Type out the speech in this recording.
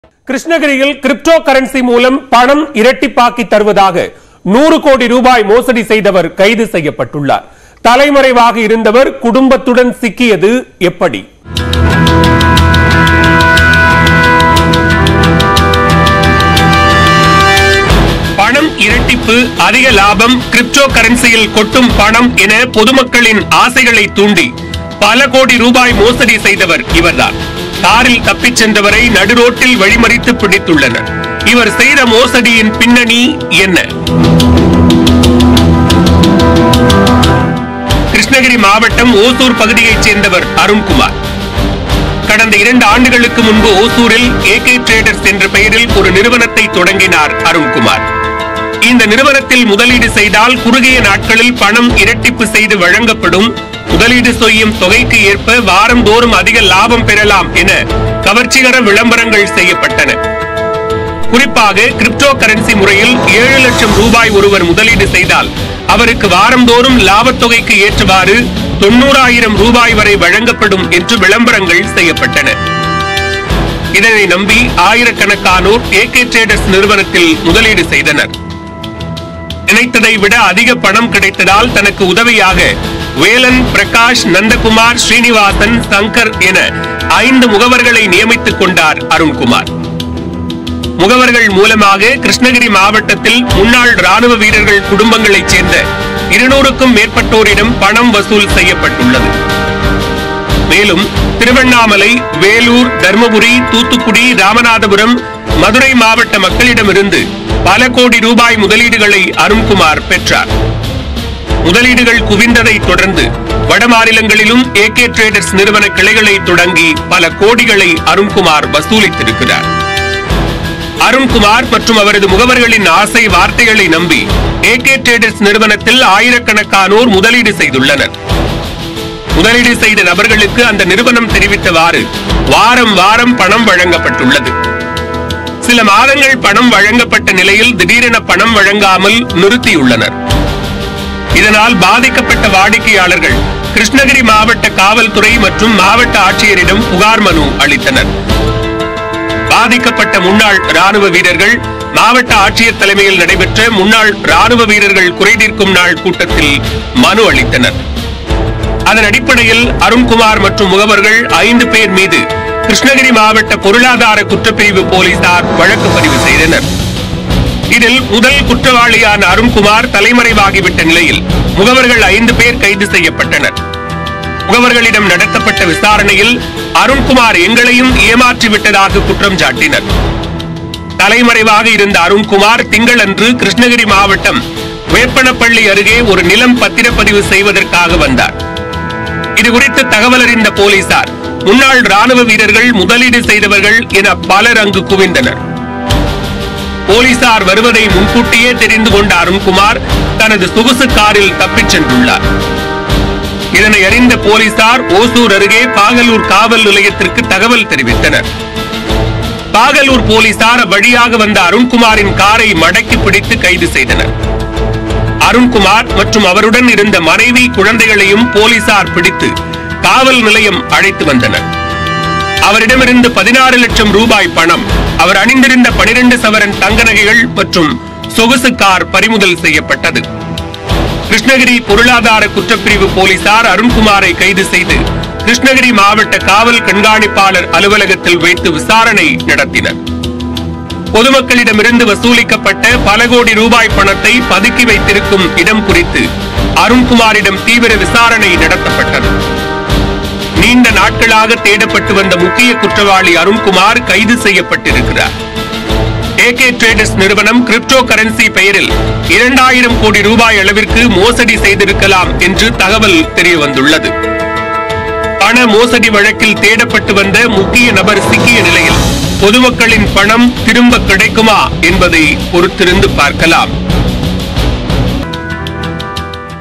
கிருஷ்ணகிரியில் crypto currency மூலம் பணம் இரட்டிப்பாக்கி தருவதாக நூறு கோடி ரூபாய் மோசடி செய்தவர் கைது செய்யப்பட்டுள்ளார் தலைமறைவாக இருந்தவர் குடும்பத்துடன் சிக்கியது எப்படி பணம் இரட்டிப்பு அதிக லாபம் கிரிப்டோ கரன்சியில் கொட்டும் பணம் என பொதுமக்களின் ஆசைகளை தூண்டி பல கோடி ரூபாய் மோசடி செய்தவர் இவர்தான் காரில் தப்பிச் சென்றவரை நடுரோட்டில் வழிமறித்து பிடித்துள்ளனர் இவர் செய்த மோசடியின் பின்னணி என்ன கிருஷ்ணகிரி மாவட்டம் ஓசூர் பகுதியைச் சேர்ந்தவர் அருண்குமார் கடந்த இரண்டு ஆண்டுகளுக்கு முன்பு ஓசூரில் ஏகே ட்ரேடர்ஸ் என்ற பெயரில் ஒரு நிறுவனத்தை தொடங்கினார் அருண்குமார் இந்த நிறுவனத்தில் முதலீடு செய்தால் குறுகிய நாட்களில் பணம் இரட்டிப்பு செய்து வழங்கப்படும் முதலீடு செய்யும் தொகைக்கு ஏற்ப வாரந்தோறும் அதிக லாபம் பெறலாம் என கவர்ச்சிகர விளம்பரங்கள் செய்யப்பட்டன குறிப்பாக கிரிப்டோ கரன்சி முறையில் ஏழு லட்சம் ரூபாய் ஒருவர் முதலீடு செய்தால் அவருக்கு வாரந்தோறும் லாபத்தொகைக்கு ஏற்றவாறு தொண்ணூறாயிரம் ரூபாய் வரை வழங்கப்படும் என்று விளம்பரங்கள் செய்யப்பட்டன இதனை நம்பி ஆயிரக்கணக்கானோர் ஏகே ட்ரேடர்ஸ் நிறுவனத்தில் முதலீடு செய்தனர் நினைத்ததை விட அதிக பணம் கிடைத்ததால் தனக்கு உதவியாக வேலன் பிரகாஷ் நந்தகுமார் ஸ்ரீனிவாசன் சங்கர் என ஐந்து முகவர்களை நியமித்துக் கொண்டார் அருண்குமார் முகவர்கள் மூலமாக கிருஷ்ணகிரி மாவட்டத்தில் முன்னாள் ராணுவ வீரர்கள் குடும்பங்களைச் சேர்ந்த இருநூறுக்கும் மேற்பட்டோரிடம் பணம் வசூல் செய்யப்பட்டுள்ளது மேலும் திருவண்ணாமலை வேலூர் தர்மபுரி தூத்துக்குடி ராமநாதபுரம் மதுரை மாவட்ட மக்களிடமிருந்து பல கோடி ரூபாய் முதலீடுகளை அருண்குமார் பெற்றார் முதலீடுகள் குவிந்ததை தொடர்ந்து வட மாநிலங்களிலும் ஏகே ட்ரேடர்ஸ் நிறுவன கிளைகளை தொடங்கி பல கோடிகளை அருண்குமார் வசூலித்திருக்கிறார் அருண்குமார் மற்றும் அவரது முகவர்களின் ஆசை வார்த்தைகளை நம்பி ஏகே ட்ரேடர்ஸ் நிறுவனத்தில் ஆயிரக்கணக்கானோர் முதலீடு செய்துள்ளனர் முதலீடு செய்த நபர்களுக்கு அந்த நிறுவனம் தெரிவித்தவாறு வாரம் வாரம் பணம் வழங்கப்பட்டுள்ளது சில மாதங்கள் பணம் வழங்கப்பட்ட நிலையில் திடீரென பணம் வழங்காமல் நிறுத்தியுள்ளனர் இதனால் பாதிக்கப்பட்ட வாடிக்கையாளர்கள் கிருஷ்ணகிரி மாவட்ட காவல்துறை மற்றும் மாவட்ட ஆட்சியரிடம் புகார் மனு அளித்தனர் பாதிக்கப்பட்ட முன்னாள் ராணுவ வீரர்கள் மாவட்ட ஆட்சியர் தலைமையில் நடைபெற்ற முன்னாள் ராணுவ வீரர்கள் குறைதீர்க்கும் நாள் கூட்டத்தில் மனு அளித்தனர் அதன் அடிப்படையில் அருண்குமார் மற்றும் முகவர்கள் ஐந்து பேர் மீது கிருஷ்ணகிரி மாவட்ட பொருளாதார குற்றப்பிரிவு போலீசார் வழக்கு பதிவு செய்தனர் இதில் முதல் குற்றவாளியான அருண்குமார் தலைமறைவாகிவிட்ட நிலையில் முகவர்கள் ஐந்து பேர் கைது செய்யப்பட்டனர் முகவர்களிடம் நடத்தப்பட்ட விசாரணையில் அருண்குமார் எங்களையும் ஏமாற்றி விட்டதாக குற்றம் சாட்டினர் தலைமறைவாக இருந்த அருண்குமார் திங்களன்று கிருஷ்ணகிரி மாவட்டம் வேப்பனப்பள்ளி அருகே ஒரு நிலம் பத்திரப்பதிவு செய்வதற்காக வந்தார் இதுகுறித்து தகவல் அறிந்த போலீசார் முன்னாள் ராணுவ வீரர்கள் முதலீடு செய்தவர்கள் என பலர் அங்கு குவிந்தனர் போலீசார் வருவதை முன்கூட்டியே தெரிந்து கொண்ட அருண்குமார் தனது சொகுசு காரில் தப்பிச் சென்றுள்ளார் இதனை அறிந்த போலீசார் ஓசூர் அருகே பாகலூர் காவல் நிலையத்திற்கு தகவல் தெரிவித்தனர் பாகலூர் போலீசார் வழியாக வந்த அருண்குமாரின் காரை மடக்கி பிடித்து கைது செய்தனர் அருண்குமார் மற்றும் அவருடன் இருந்த மனைவி குழந்தைகளையும் போலீசார் பிடித்து காவல் நிலையம் அழைத்து வந்தனர் அவரிடமிருந்து பதினாறு லட்சம் ரூபாய் பணம் அவர் அணிந்திருந்த பனிரெண்டு சவரன் தங்க நகைகள் மற்றும் சொகுசு கார் பறிமுதல் செய்யப்பட்டது கிருஷ்ணகிரி பொருளாதார குற்றப்பிரிவு போலீசார் அருண்குமாரை கைது செய்து கிருஷ்ணகிரி மாவட்ட காவல் கண்காணிப்பாளர் அலுவலகத்தில் வைத்து விசாரணை நடத்தினர் பொதுமக்களிடமிருந்து வசூலிக்கப்பட்ட பல கோடி ரூபாய் பணத்தை பதுக்கி வைத்திருக்கும் இடம் குறித்து அருண்குமாரிடம் தீவிர விசாரணை நடத்தப்பட்டது நீண்ட நாட்களாக தேடப்பட்டு வந்த முக்கிய குற்றவாளி அருண்குமார் கைது செய்யப்பட்டிருக்கிறார் ஏகே ட்ரேடர்ஸ் நிறுவனம் கிரிப்டோ கரன்சி பெயரில் இரண்டாயிரம் கோடி ரூபாய் அளவிற்கு மோசடி செய்திருக்கலாம் என்று தகவல் தெரிய வந்துள்ளது பண மோசடி வழக்கில் தேடப்பட்டு வந்த முக்கிய நபர் சிக்கிய நிலையில் பொதுமக்களின் பணம் திரும்ப கிடைக்குமா என்பதை பொறுத்திருந்து பார்க்கலாம்